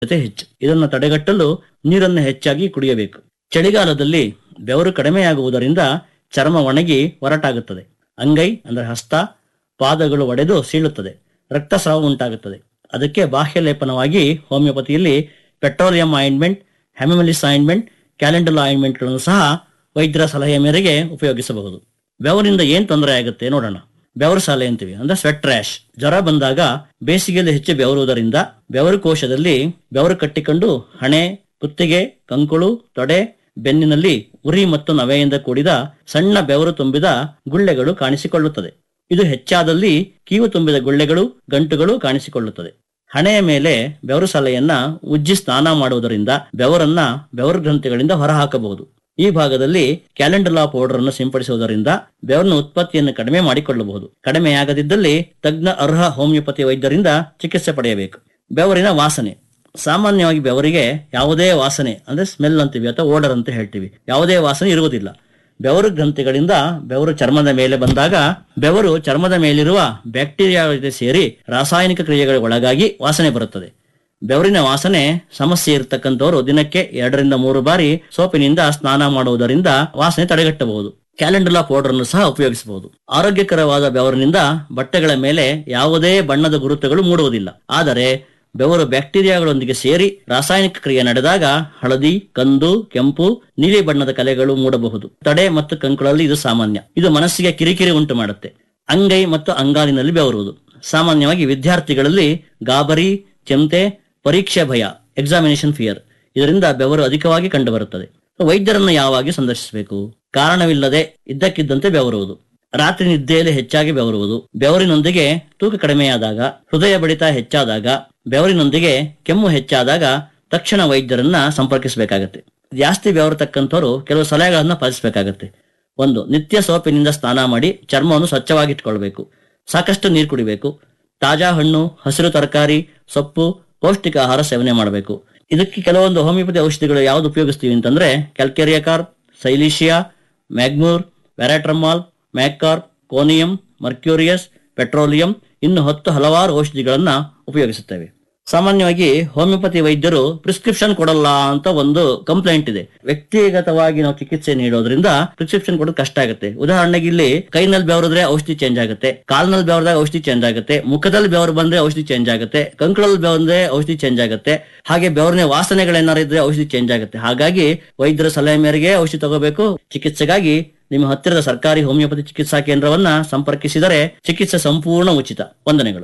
ಜೊತೆ ಹೆಚ್ಚು ಇದನ್ನು ತಡೆಗಟ್ಟಲು ನೀರನ್ನು ಹೆಚ್ಚಾಗಿ ಕುಡಿಯಬೇಕು ಚಳಿಗಾಲದಲ್ಲಿ ಬೆವರು ಕಡಿಮೆಯಾಗುವುದರಿಂದ ಚರ್ಮ ಒಣಗಿ ಒರಟಾಗುತ್ತದೆ ಅಂಗೈ ಅಂದ್ರೆ ಹಸ್ತ ಪಾದಗಳು ಒಡೆದು ಸೀಳುತ್ತದೆ ರಕ್ತಸ್ರಾವ ಉಂಟಾಗುತ್ತದೆ ಅದಕ್ಕೆ ಬಾಹ್ಯ ಲೇಪನವಾಗಿ ಹೋಮಿಯೋಪತಿಯಲ್ಲಿ petroleum ointment hamamelis ointment calendula ಆಯಿಂಟ್ಮೆಂಟ್ಗಳನ್ನು ಸಹ ವೈದ್ಯರ ಸಲಹೆಯ ಮೇರೆಗೆ ಉಪಯೋಗಿಸಬಹುದು ಬೆವರಿಂದ ಏನ್ ತೊಂದರೆ ಆಗುತ್ತೆ ನೋಡೋಣ ಬೆವರು ಸಾಲೆ ಅಂತೀವಿ ಅಂದ್ರೆ ಸ್ವೆಟ್ ರ್ಯಾಶ್ ಜ್ವರ ಬಂದಾಗ ಬೇಸಿಗೆಯಲ್ಲಿ ಹೆಚ್ಚು ಬೆವರುವುದರಿಂದ ಬೆವರು ಕೋಶದಲ್ಲಿ ಬೆವರು ಕಟ್ಟಿಕೊಂಡು ಹಣೆ ಕುತ್ತಿಗೆ ಕಂಕುಳು ತೊಡೆ ಬೆನ್ನಿನಲ್ಲಿ ಉರಿ ಮತ್ತು ನವೆಯಿಂದ ಕೂಡಿದ ಸಣ್ಣ ಬೆವರು ತುಂಬಿದ ಗುಳ್ಳೆಗಳು ಕಾಣಿಸಿಕೊಳ್ಳುತ್ತದೆ ಇದು ಹೆಚ್ಚಾದಲ್ಲಿ ಕೀವು ತುಂಬಿದ ಗುಳ್ಳೆಗಳು ಗಂಟುಗಳು ಕಾಣಿಸಿಕೊಳ್ಳುತ್ತದೆ ಹಣೆಯ ಮೇಲೆ ಬೆವರು ಸಾಲೆಯನ್ನ ಉಜ್ಜಿ ಸ್ನಾನ ಮಾಡುವುದರಿಂದ ಬೆವರನ್ನ ಬೆವರು ಗ್ರಂಥಿಗಳಿಂದ ಹೊರಹಾಕಬಹುದು ಈ ಭಾಗದಲ್ಲಿ ಕ್ಯಾಲೆಂಡುಲಾ ಪೌಡರ್ ಅನ್ನು ಸಿಂಪಡಿಸುವುದರಿಂದ ಬೆವರಿನ ಉತ್ಪತ್ತಿಯನ್ನು ಕಡಿಮೆ ಮಾಡಿಕೊಳ್ಳಬಹುದು ಕಡಿಮೆಯಾಗದಿದ್ದಲ್ಲಿ ತಜ್ಞ ಅರ್ಹ ಹೋಮಿಯೋಪತಿ ವೈದ್ಯರಿಂದ ಚಿಕಿತ್ಸೆ ಪಡೆಯಬೇಕು ಬೆವರಿನ ವಾಸನೆ ಸಾಮಾನ್ಯವಾಗಿ ಬೆವರಿಗೆ ಯಾವುದೇ ವಾಸನೆ ಅಂದ್ರೆ ಸ್ಮೆಲ್ ಅಂತೀವಿ ಅಥವಾ ಓಡರ್ ಅಂತ ಹೇಳ್ತೀವಿ ಯಾವುದೇ ವಾಸನೆ ಇರುವುದಿಲ್ಲ ಬೆವರು ಗ್ರಂಥಿಗಳಿಂದ ಬೆವರು ಚರ್ಮದ ಮೇಲೆ ಬಂದಾಗ ಬೆವರು ಚರ್ಮದ ಮೇಲಿರುವ ಬ್ಯಾಕ್ಟೀರಿಯಾ ಜೊತೆ ಸೇರಿ ರಾಸಾಯನಿಕ ಕ್ರಿಯೆಗಳಿಗೆ ಒಳಗಾಗಿ ವಾಸನೆ ಬರುತ್ತದೆ ಬೆವರಿನ ವಾಸನೆ ಸಮಸ್ಯೆ ಇರತಕ್ಕಂಥವರು ದಿನಕ್ಕೆ ಎರಡರಿಂದ ಮೂರು ಬಾರಿ ಸೋಪಿನಿಂದ ಸ್ನಾನ ಮಾಡುವುದರಿಂದ ವಾಸನೆ ತಡೆಗಟ್ಟಬಹುದು ಕ್ಯಾಲೆಂಡುಲಾ ಪೌಡರ್ ಅನ್ನು ಸಹ ಉಪಯೋಗಿಸಬಹುದು ಆರೋಗ್ಯಕರವಾದ ಬೆವರಿನಿಂದ ಬಟ್ಟೆಗಳ ಮೇಲೆ ಯಾವುದೇ ಬಣ್ಣದ ಗುರುತುಗಳು ಮೂಡುವುದಿಲ್ಲ ಆದರೆ ಬೆವರು ಬ್ಯಾಕ್ಟೀರಿಯಾಗಳೊಂದಿಗೆ ಸೇರಿ ರಾಸಾಯನಿಕ ಕ್ರಿಯೆ ನಡೆದಾಗ ಹಳದಿ ಕಂದು ಕೆಂಪು ನೀಲಿ ಬಣ್ಣದ ಕಲೆಗಳು ಮೂಡಬಹುದು ತಡೆ ಮತ್ತು ಕಂಕುಳಲ್ಲಿ ಇದು ಸಾಮಾನ್ಯ ಇದು ಮನಸ್ಸಿಗೆ ಕಿರಿಕಿರಿ ಉಂಟು ಮಾಡುತ್ತೆ ಅಂಗೈ ಮತ್ತು ಅಂಗಾಲಿನಲ್ಲಿ ಬೆವರುವುದು ಸಾಮಾನ್ಯವಾಗಿ ವಿದ್ಯಾರ್ಥಿಗಳಲ್ಲಿ ಗಾಬರಿ ಚಿಂತೆ ಪರೀಕ್ಷೆ ಭಯ ಎಕ್ಸಾಮಿನೇಷನ್ ಫಿಯರ್ ಇದರಿಂದ ಬೆವರು ಅಧಿಕವಾಗಿ ಕಂಡುಬರುತ್ತದೆ ವೈದ್ಯರನ್ನು ಯಾವಾಗಿ ಸಂದರ್ಶಿಸಬೇಕು ಕಾರಣವಿಲ್ಲದೆ ಇದ್ದಕ್ಕಿದ್ದಂತೆ ಬೆವರುವುದು ರಾತ್ರಿ ನಿದ್ದೆಯಲ್ಲಿ ಹೆಚ್ಚಾಗಿ ಬೆವರುವುದು ಬೆವರಿನೊಂದಿಗೆ ತೂಕ ಕಡಿಮೆಯಾದಾಗ ಹೃದಯ ಬಡಿತ ಹೆಚ್ಚಾದಾಗ ಬೆವರಿನೊಂದಿಗೆ ಕೆಮ್ಮು ಹೆಚ್ಚಾದಾಗ ತಕ್ಷಣ ವೈದ್ಯರನ್ನ ಸಂಪರ್ಕಿಸಬೇಕಾಗತ್ತೆ ಜಾಸ್ತಿ ಬೆವರತಕ್ಕಂಥವ್ರು ಕೆಲವು ಸಲಹೆಗಳನ್ನ ಪಾಲಿಸಬೇಕಾಗತ್ತೆ ಒಂದು ನಿತ್ಯ ಸೋಪಿನಿಂದ ಸ್ನಾನ ಮಾಡಿ ಚರ್ಮವನ್ನು ಸ್ವಚ್ಛವಾಗಿಟ್ಕೊಳ್ಬೇಕು ಸಾಕಷ್ಟು ನೀರು ಕುಡಿಬೇಕು ತಾಜಾ ಹಣ್ಣು ಹಸಿರು ತರಕಾರಿ ಸೊಪ್ಪು ಪೌಷ್ಟಿಕ ಆಹಾರ ಸೇವನೆ ಮಾಡಬೇಕು ಇದಕ್ಕೆ ಕೆಲವೊಂದು ಹೋಮಿಯೋಪತಿ ಔಷಧಿಗಳು ಯಾವ್ದು ಉಪಯೋಗಿಸ್ತೀವಿ ಅಂತಂದ್ರೆ ಕ್ಯಾಲ್ಕೇರಿಯಾಕಾರ್ ಸೈಲಿಶಿಯಾ ಮ್ಯಾಗ್ಮೂರ್ ವ್ಯಾರಾಟ್ರಮಾಲ್ ಮ್ಯಾಕಾರ್ ಕೋನಿಯಂ ಮರ್ಕ್ಯೂರಿಯಸ್ ಪೆಟ್ರೋಲಿಯಂ ಇನ್ನು ಹತ್ತು ಹಲವಾರು ಔಷಧಿಗಳನ್ನ ಉಪಯೋಗಿಸುತ್ತೇವೆ ಸಾಮಾನ್ಯವಾಗಿ ಹೋಮಿಯೋಪತಿ ವೈದ್ಯರು ಪ್ರಿಸ್ಕ್ರಿಪ್ಷನ್ ಕೊಡಲ್ಲ ಅಂತ ಒಂದು ಕಂಪ್ಲೇಂಟ್ ಇದೆ ವ್ಯಕ್ತಿಗತವಾಗಿ ನಾವು ಚಿಕಿತ್ಸೆ ನೀಡೋದ್ರಿಂದ ಪ್ರಿಸ್ಕ್ರಿಪ್ಷನ್ ಕೊಡೋದು ಕಷ್ಟ ಆಗುತ್ತೆ ಉದಾಹರಣೆಗೆ ಇಲ್ಲಿ ಕೈನಲ್ಲಿ ಬೆವರಿದ್ರೆ ಔಷಧಿ ಚೇಂಜ್ ಆಗುತ್ತೆ ಕಾಲ್ನಲ್ಲಿ ಬೆವರದಾಗ ಔಷಧಿ ಚೇಂಜ್ ಆಗುತ್ತೆ ಮುಖದಲ್ಲಿ ಬೆವರು ಬಂದ್ರೆ ಔಷಧಿ ಚೇಂಜ್ ಆಗುತ್ತೆ ಕಂಕಳಲ್ಲಿ ಬೆವರ್ದ್ರೆ ಔಷಧಿ ಚೇಂಜ್ ಆಗುತ್ತೆ ಹಾಗೆ ಬೆವರಿನ ವಾಸನೆಗಳೇನಾರು ಇದ್ರೆ ಔಷಧಿ ಚೇಂಜ್ ಆಗುತ್ತೆ ಹಾಗಾಗಿ ವೈದ್ಯರ ಸಲಹೆ ಮೇರೆಗೆ ಔಷಧಿ ತಗೋಬೇಕು ಚಿಕಿತ್ಸೆಗಾಗಿ ನಿಮ್ಮ ಹತ್ತಿರದ ಸರ್ಕಾರಿ ಹೋಮಿಯೋಪತಿ ಚಿಕಿತ್ಸಾ ಕೇಂದ್ರವನ್ನ ಸಂಪರ್ಕಿಸಿದರೆ ಚಿಕಿತ್ಸೆ ಸಂಪೂರ್ಣ ಉಚಿತ ವಂದನೆಗಳು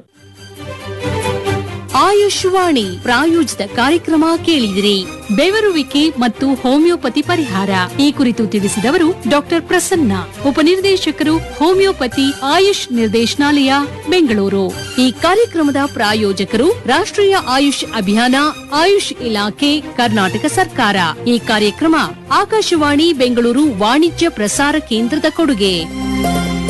ಆಯುಷ್ವಾಣಿ ಪ್ರಾಯೋಜಿತ ಕಾರ್ಯಕ್ರಮ ಕೇಳಿದಿರಿ ಬೆವರುವಿಕೆ ಮತ್ತು ಹೋಮಿಯೋಪತಿ ಪರಿಹಾರ ಈ ಕುರಿತು ತಿಳಿಸಿದವರು ಡಾಕ್ಟರ್ ಪ್ರಸನ್ನ ಉಪನಿರ್ದೇಶಕರು ಹೋಮಿಯೋಪತಿ ಆಯುಷ್ ನಿರ್ದೇಶನಾಲಯ ಬೆಂಗಳೂರು ಈ ಕಾರ್ಯಕ್ರಮದ ಪ್ರಾಯೋಜಕರು ರಾಷ್ಟ್ರೀಯ ಆಯುಷ್ ಅಭಿಯಾನ ಆಯುಷ್ ಇಲಾಖೆ ಕರ್ನಾಟಕ ಸರ್ಕಾರ ಈ ಕಾರ್ಯಕ್ರಮ ಆಕಾಶವಾಣಿ ಬೆಂಗಳೂರು ವಾಣಿಜ್ಯ ಪ್ರಸಾರ ಕೇಂದ್ರದ ಕೊಡುಗೆ